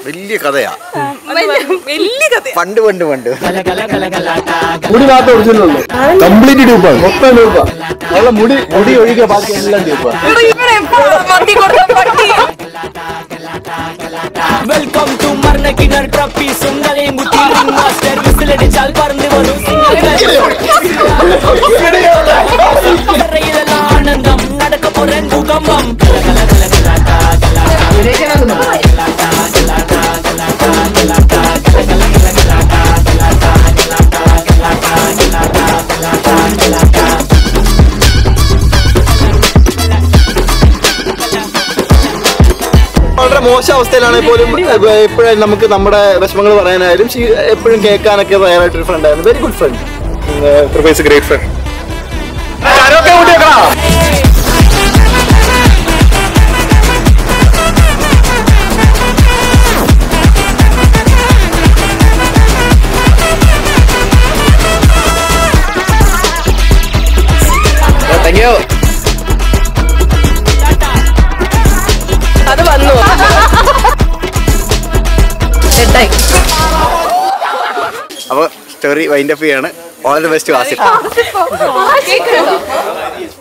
വലിയ കഥയാ വലിയ കഥ പണ്ട് പണ്ട് പണ്ട് മുടി മാത്രം ഒറിജിനൽ ഉള്ളൂ കംപ്ലീറ്റ് ഡ്യൂപ്പാണ് മൊത്തം ഡ്യൂപ്പാ അവളെ മുടി മുടി ഒഴികെ ബാക്കി എല്ലാം ഡ്യൂപ്പാ ഇവിടെ എപ്പോഴാണ് മന്തി കൊടുത്ത പട്ടി വെൽക്കം ടു മർണക്കിണർ ട്രപ്പി സുന്ദരയും കുട്ടി റിംഗ് മാസ്റ്റർ വിസിലടിച്ചാൽ പറന്നു വരും സിംഗിൾ ആനന്ദം നടക്ക പോറൻ ഭൂകമ്പം വളരെ മോശം അവസ്ഥയിലാണെങ്കിൽ പോലും എപ്പോഴും നമുക്ക് നമ്മുടെ വിഷമങ്ങൾ പറയാനായാലും she- എപ്പോഴും കേൾക്കാനൊക്കെ തയ്യാറായിട്ടൊരു ഫ്രണ്ട് ആയിരുന്നു വെരി ഗുഡ് ഫ്രണ്ട് പ്രൊഫൈസ് ഗ്രേറ്റ് ഫ്രണ്ട് താങ്ക് യു അത് വന്നു സെറ്റായി അപ്പോൾ സ്റ്റോറി വൈൻഡ് അപ്പ് ചെയ്യാണ് ഓൾ ദി ബെസ്റ്റ് വാസിഫ് കേൾക്കുന്നുണ്ടോ